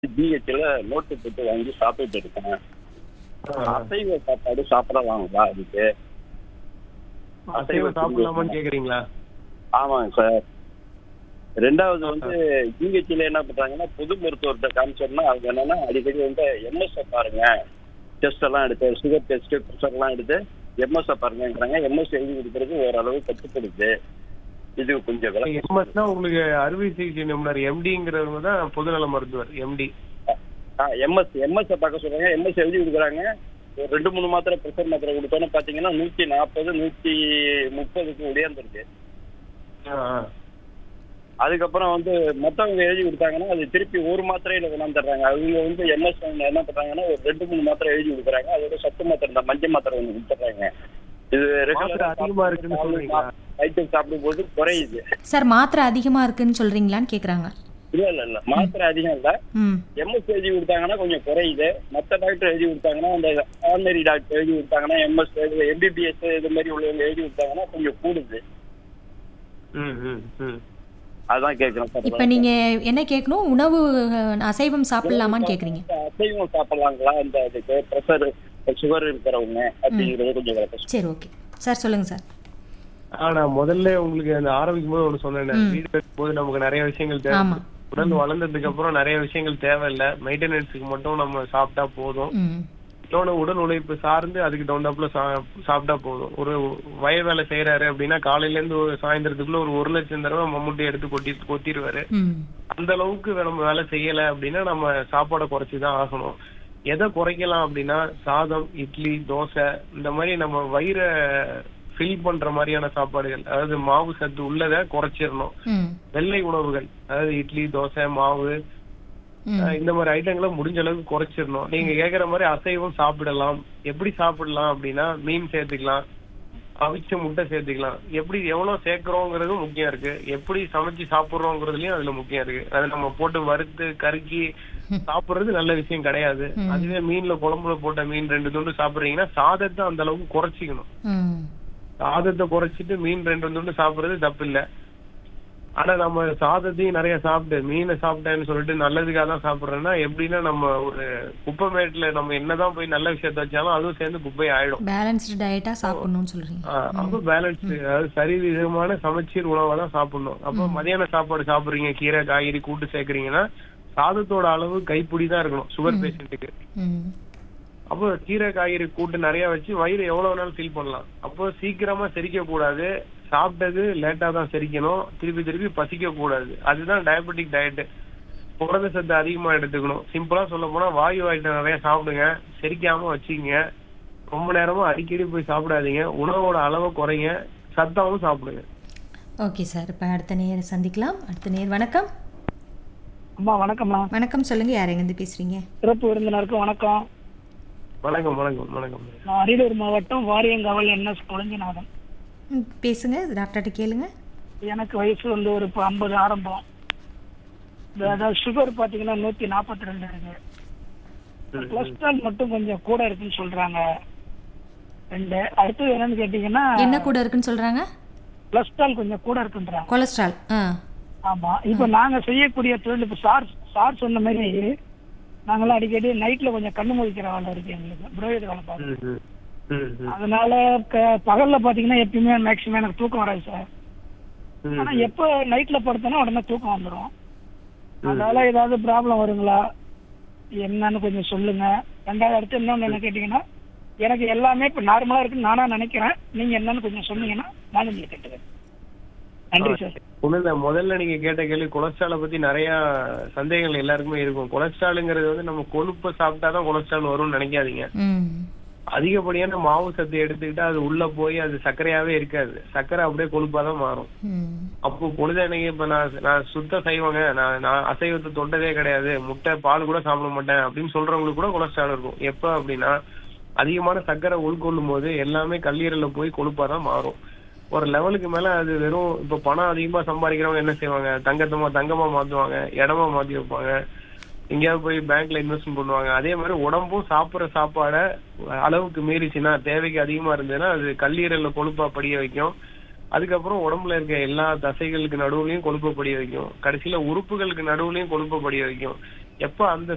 ஜிஹெச்ல note போட்டு வாங்கி சாப்பிட்டு இருக்கேன் அசைவ சாப்பாடு சாப்பிடலாங்களா அதுக்கு அசைவம் சாப்பிடலாமான்னு கேக்குறீங்களா ஆமாங்க சார் ரெண்டாவது வந்து ஜிஹெச்ல என்ன பண்றாங்கன்னா பொது மருத்துவர்கிட்ட காமிச்சோம்னா அவங்க என்னன்னா அடிக்கடி வந்து எம்எஸ்ஐ பாருங்க டெஸ்ட் எல்லாம் எடுத்து சுகர் டெஸ்ட் ப்ரெஷர் எல்லாம் எடுத்து எம்எஸ்ஐ பாருங்கங்கிறாங்க எம்எஸ் எழுதி கொடுக்கறது ஓரளவு கட்டுப்படுது இது கொஞ்சம் விளக்கம் எம்எஸ்னா உங்களுக்கு அறுவை சிகிச்சை நிபுணர் எம்டிங்கிறவங்க தான் பொதுநல மருத்துவர் எம்டி எம்எஸ் எம்எஸ் பார்க்க சொல்றாங்க எம்எஸ் எழுதி கொடுக்குறாங்க ஒரு ரெண்டு மூணு மாத்திரை ப்ரெஷர் மாத்திரை கொடுத்தோன்னு பாத்தீங்கன்னா நூத்தி நாற்பது நூத்தி முப்பதுக்கு உடையாந்துருக்கு அதுக்கப்புறம் வந்து மத்தவங்க எழுதி கொடுத்தாங்கன்னா அது திருப்பி ஒரு மாத்திரையில கொண்டாந்துடுறாங்க அவங்க வந்து எம்எஸ் என்ன பண்றாங்கன்னா ஒரு ரெண்டு மூணு மாத்திரை எழுதி கொடுக்குறாங்க அதோட சத்து மாத்திரை இந்த மஞ்சள் மாத்திரை ஒன்று கொடுத்துட்றாங்க இது மாத்திரை அதிகமா இருக்குன்னு சொல்றீங்களா? ஐட்டம் சாப்பிடும்போது குறையுது சார் மாத்திரை அதிகமா இருக்குன்னு சொல்றீங்களான்னு கேக்குறாங்க இல்ல இல்ல இல்ல மாத்திரை அதிகம் இல்ல ம் எம்எஸ் எழுதி கொடுத்தாங்கன்னா கொஞ்சம் குறையுது மற்ற டாக்டர் எழுதி கொடுத்தாங்கன்னா அந்த ஆர்டினரி டாக்டர் எழுதி கொடுத்தாங்கன்னா எம்எஸ் எம்பிபிஎஸ் இது மாதிரி உள்ளவங்க எழுதி கொடுத்தாங்கன்னா கொஞ்சம் கூடுது ம் ம் ம் அதான் கேட்கறேன் இப்ப நீங்க என்ன கேட்கணும் உணவு அஹ், அசைவம் சாப்பிடலாமான்னு கேக்குறீங்க அசைவம் சாப்பிடலாங்களா இந்த இதுக்கு ப்ரெஷர் சுகர் இருக்கிறவங்க அப்படிங்கிறது கொஞ்சம் விளக்கம் சரி ஓகே சார் சொல்லுங்க சார் ஆனா முதல்ல உங்களுக்கு அந்த ஆரம்பிக்கும் போது ஒண்ணு சொன்னேன் வீடு கட்டும்போது நமக்கு நிறைய விஷயங்கள் தேவை ஆமா. உடல் வளர்ந்ததுக்கு அப்புறம் நிறைய விஷயங்கள் தேவையில்லை மெயின்டெனன்ஸுக்கு மட்டும் நம்ம சாப்பிட்டா போதும் ம் இன்னொன்னு உடல் உழைப்பு சார்ந்து அதுக்கு தகுந்தாப்புல சா- சாப்பிட்டா போதும் ஒரு வய வேலை செய்யறாரு அப்படின்னா காலையில இருந்து ஒரு சாயந்தரத்துக்குள்ள ஒரு ஒரு லட்சம் தடவை மம்முட்டி எடுத்து கொட்டி கொத்திடுவாரு ம் அந்த அளவுக்கு நம்ம வேலை செய்யல அப்படின்னா நம்ம சாப்பாடை குறைச்சுதான் ஆகணும் எதை குறைக்கலாம் அப்படின்னா சாதம் இட்லி தோசை இந்த மாதிரி நம்ம வயிறை ஃபில் பண்ற மாதிரியான சாப்பாடுகள் அதாவது மாவு சத்து உள்ளதை குறைச்சிடணும் ம் வெள்ளை உணவுகள் அதாவது இட்லி தோசை மாவு ம் அஹ் இந்த மாதிரி ஐட்டங்களை முடிஞ்ச அளவுக்கு குறைச்சிடணும் நீங்க கேக்குற மாதிரி அசைவம் சாப்பிடலாம் எப்படி சாப்பிடலாம் அப்படின்னா மீன் சேர்த்துக்கலாம் அவிச்ச முட்டை சேர்த்துக்கலாம் எப்படி எவ்வளவு சேர்க்கிறோங்கிறது முக்கியம் இருக்கு எப்படி சமைச்சு சாப்பிடுறோங்கிறதுலயும் அதுல முக்கியம் இருக்கு அது நம்ம போட்டு வறுத்து கருக்கி சாப்பிடுறது நல்ல விஷயம் கிடையாது அதுவே மீன்ல குழம்புல போட்ட மீன் ரெண்டு துண்டு சாப்பிடுறீங்கன்னா சாதத்தை அந்த அளவுக்கு குறைச்சிக்கணும் ம் சாதத்தை குறைச்சிட்டு மீன் ரெண்டு துண்டு சாப்பிடுறது தப்பு இல்ல ஆனா நம்ம சாதத்தையும் நிறைய சாப்பிட்டு மீனை சாப்பிட்டேன்னு சொல்லிட்டு நல்லதுக்காக தான் சாப்பிடுறோம்னா எப்படின்னா நம்ம ஒரு குப்பைமேட்டுல நம்ம என்னதான் போய் நல்ல விஷயத்த வச்சாலும் அதுவும் சேர்ந்து குப்பை ஆயிடும் பேலன்ஸ்டு டயட்டா சாப்பிடணும்னு சொல்றீங்க ஆஹ் அப்ப பேலன்ஸ் அதாவது சரி விதமான சமச்சீர் உணவை தான் சாப்பிடணும் அப்ப மதியான சாப்பாடு சாப்பிடுறீங்க கீரை காய்கறி கூட்டு சேர்க்கறீங்கன்னா சாதத்தோட அளவு கைப்பிடி தான் இருக்கணும் சுகர் பேஷண்ட்டுக்கு ம் அப்போ கீரை காய்கறி கூட்டு நிறைய வச்சு வயிறு எவ்வளவு நாள் ஃபில் பண்ணலாம் அப்போ சீக்கிரமா செரிக்க கூடாது சாப்பிட்டது லேட்டா தான் செரிக்கணும் திருப்பி திருப்பி பசிக்க கூடாது அதுதான் டயபெட்டிக் டயட் புரத சத்து அதிகமா எடுத்துக்கணும் சிம்பிளா சொல்ல போனா வாயு ஐட்டம் நிறைய சாப்பிடுங்க செரிக்காம வச்சுக்கங்க ரொம்ப நேரமா அடிக்கடி போய் சாப்பிடாதீங்க உணவோட அளவை குறைங்க சத்தாவும் சாப்பிடுங்க ஓகே சார் இப்போ அடுத்த நேர் சந்திக்கலாம் அடுத்த நேர் வணக்கம் அம்மா வணக்கம்மா வணக்கம் சொல்லுங்க யார் எங்கேருந்து பேசுறீங்க சிறப்பு விருந்தினருக்கு வணக்கம் வணக்கம் வணக்கம் வணக்கம் நான் அரியலூர் மாவட்டம் வாரியங்காவல் என்எஸ் குழஞ்சிநாதன் ம், பேசுங்க டாக்டர்கிட்ட கேளுங்க எனக்கு வயசு வந்து ஒரு இப்போ ஐம்பது ஆரம்பம் இந்த அதாவது சுகர் பார்த்தீங்கன்னா நூற்றி நாற்பத்தி ரெண்டு இருக்கு கொலஸ்ட்ரால் மட்டும் கொஞ்சம் கூட இருக்குன்னு சொல்றாங்க ரெண்டு அடுத்தது என்னன்னு கேட்டீங்கன்னா என்ன கூட இருக்குன்னு சொல்றாங்க கொலஸ்ட்ரால் கொஞ்சம் கூட இருக்குன்றாங்க கொலஸ்ட்ரால் ஆ ஆமா இப்போ நாங்க செய்யக்கூடிய தொழில் இப்போ சார் சார் சொன்ன மாதிரி நாங்கெல்லாம் அடிக்கடி நைட்ல கொஞ்சம் கண்ணு முழிக்கிற வேலை இருக்கு எங்களுக்கு புரோகித வேலை பார்க்கணும் ம், ம், ம், ம், அதனால க- பகல்ல பாத்தீங்கன்னா எப்பயுமே மேக்சிமம் எனக்கு தூக்கம் வராது சார் ம். ஆனா எப்ப நைட்ல படுத்தனா உடனே தூக்கம் வந்துடும் அதனால ஏதாவது ப்ராப்ளம் வருங்களா என்னன்னு கொஞ்சம் சொல்லுங்க ரெண்டாவது அடுத்து இன்னொன்னு என்ன கேட்டீங்கன்னா எனக்கு எல்லாமே இப்ப நார்மலா இருக்குன்னு நானா நினைக்கிறேன் நீங்க என்னன்னு கொஞ்சம் சொன்னீங்கன்னா நானும் உங்களுக்கு கேட்டுக்கிறேன் நன்றி சார் ஒண்ணுல்ல முதல்ல நீங்க கேட்ட கேள்வி கொலஸ்ட்ராலை பத்தி நிறைய சந்தேகங்கள் எல்லாருக்குமே இருக்கும் கொலஸ்ட்ராலுங்கிறது வந்து நம்ம கொழுப்பை சாப்பிட்டாதான் கொலஸ்ட்ரால் வரும்னு நினைக்காதீங்க ம் அதிகப்படியான மாவு சத்து எடுத்துக்கிட்டா அது உள்ள போய் அது சர்க்கரையாவே இருக்காது சர்க்கரை அப்படியே கொழுப்பா தான் மாறும் ம் அப்போ பொழுதன்னைக்கு இப்ப நான் நான் சுத்த சைவங்க நான் நான் அசைவத்தை தொட்டதே கிடையாது முட்டை பால் கூட சாப்பிட மாட்டேன் அப்படின்னு சொல்றவங்களுக்கு கூட கொலஸ்ட்ரால் இருக்கும் எப்ப அப்படின்னா அதிகமான சர்க்கரை உள்கொள்ளும் போது எல்லாமே கல்லீரல்ல போய் கொழுப்பா தான் மாறும் ஒரு லெவலுக்கு மேல அது வெறும் இப்ப பணம் அதிகமா சம்பாதிக்கிறவங்க என்ன செய்வாங்க தங்கத்தமா தங்கமா மாத்துவாங்க இடமா மாத்தி வைப்பாங்க எங்கேயாவது போய் பேங்க்ல இன்வெஸ்ட்மெண்ட் பண்ணுவாங்க அதே மாதிரி உடம்பும் சாப்பிடுற சாப்பாட அளவுக்கு மீறிச்சுன்னா தேவைக்கு அதிகமா இருந்ததுன்னா அது கல்லீரல்ல கொழுப்பா படிய வைக்கும் அதுக்கப்புறம் உடம்புல இருக்க எல்லா தசைகளுக்கு நடுவுலயும் கொழுப்ப படிய வைக்கும் கடைசியில உறுப்புகளுக்கு நடுவுலயும் கொழுப்ப படிய வைக்கும் எப்ப அந்த